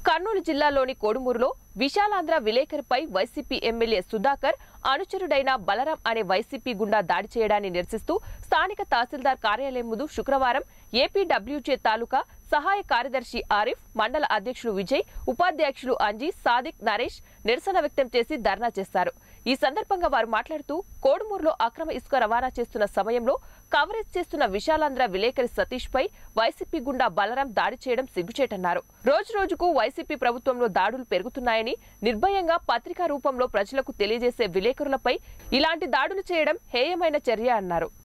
కర్నూలు జిల్లాలోని కోడుమూరులో విశాలాంధ్ర విలేకరిపై వైసీపీ ఎమ్మెల్యే సుధాకర్ అనుచరుడైన బలరాం అనే వైసీపీ గుండా దాడి చేయడాన్ని నిరసిస్తూ స్థానిక తహసీల్దార్ కార్యాలయం ముందు శుక్రవారం ఏపీడబ్ల్యూజే తాలూకా సహాయ కార్యదర్శి ఆరిఫ్ మండల అధ్యక్షుడు విజయ్ ఉపాధ్యక్షులు అంజీ సాదిక్ నరేష్ నిరసన వ్యక్తం చేసి ధర్నా చేశారు ఈ సందర్భంగా వారు మాట్లాడుతూ కోడుమూరులో అక్రమ ఇసుక రవాణా చేస్తున్న సమయంలో కవరేజ్ చేస్తున్న విశాలాంధ్ర విలేకరి సతీష్ పై వైసీపీ గుండా బలరాం దాడి చేయడం సిగ్గుచేటన్నారు రోజు రోజుకు వైసీపీ ప్రభుత్వంలో దాడులు పెరుగుతున్నాయని నిర్భయంగా పత్రికా రూపంలో ప్రజలకు తెలియజేసే విలేకరులపై ఇలాంటి దాడులు చేయడం హేయమైన చర్య అన్నారు